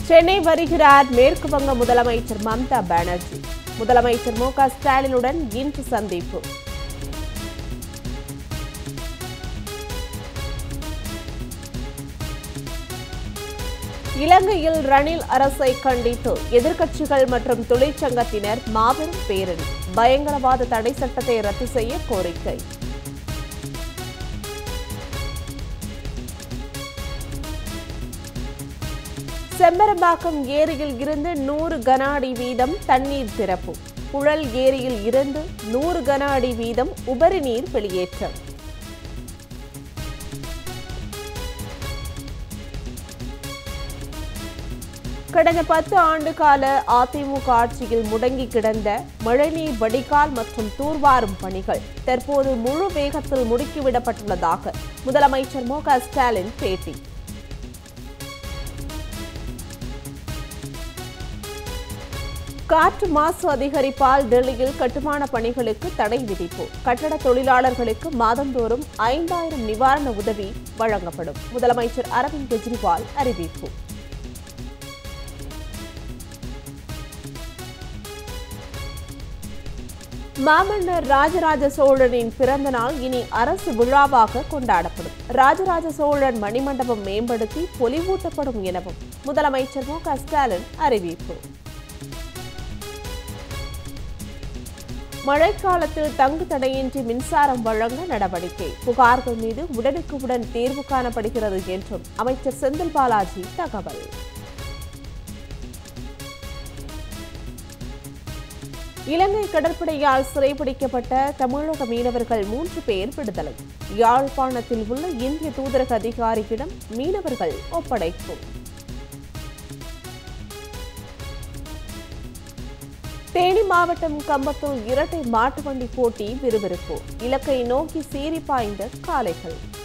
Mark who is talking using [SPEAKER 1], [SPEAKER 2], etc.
[SPEAKER 1] சென்னை வருகிறார் மேற்கு வங்க முதலமைச்சர் மம்தா பானர்ஜி முதலமைச்சர் மு க ஸ்டாலினுடன் இன்று சந்திப்பு இலங்கையில் ரணில் அரசை கண்டித்து எதிர்க்கட்சிகள் மற்றும் தொழிற்சங்கத்தினர் மாபெரும் பேரணி பயங்கரவாத தடை சட்டத்தை ரத்து செய்ய கோரிக்கை செம்பரம்பாக்கம் ஏரியில் இருந்து நூறு கன அடி வீதம் தண்ணீர் திறப்பு புழல் ஏரியில் இருந்து நூறு கன அடி வீதம் உபரி நீர் வெளியேற்றம் கடந்த பத்து ஆண்டு கால அதிமுக ஆட்சியில் முடங்கி கிடந்த மழைநீர் வடிகால் மற்றும் தூர்வாரும் பணிகள் தற்போது முழு வேகத்தில் முடுக்கிவிடப்பட்டுள்ளதாக முதலமைச்சர் மு க ஸ்டாலின் பேட்டி காற்று மாசு அதிகரிப்பால் டெல்லியில் கட்டுமான பணிகளுக்கு தடை விதிப்பு கட்டட தொழிலாளர்களுக்கு மாதந்தோறும் ஐந்தாயிரம் நிவாரண உதவி வழங்கப்படும் முதலமைச்சர் அரவிந்த் கெஜ்ரிவால் அறிவிப்பு மாமன்னர் ராஜராஜ சோழனின் பிறந்த நாள் இனி அரசு விழாவாக கொண்டாடப்படும் ராஜராஜ சோழன் மணிமண்டபம் மேம்படுத்தி பொலிவூட்டப்படும் எனவும் முதலமைச்சர் மு க ஸ்டாலின் அறிவிப்பு மழைக்காலத்தில் தங்கு தடையின்றி மின்சாரம் வழங்க நடவடிக்கை புகார்கள் மீது உடனுக்குடன் தீர்வு காணப்படுகிறது என்றும் அமைச்சர் செந்தில் பாலாஜி தகவல் இலங்கை கடற்படையால் சிறைபிடிக்கப்பட்ட தமிழக மீனவர்கள் மூன்று பேர் விடுதலை யாழ்ப்பாணத்தில் உள்ள இந்திய தூதரக அதிகாரியிடம் மீனவர்கள் ஒப்படைப்பு தேனி மாவட்டம் கம்பத்தூர் இரட்டை மாட்டு வண்டி போட்டி விறுவிறுப்பு இலக்கை நோக்கி சீறி பாய்ந்த காளைகள்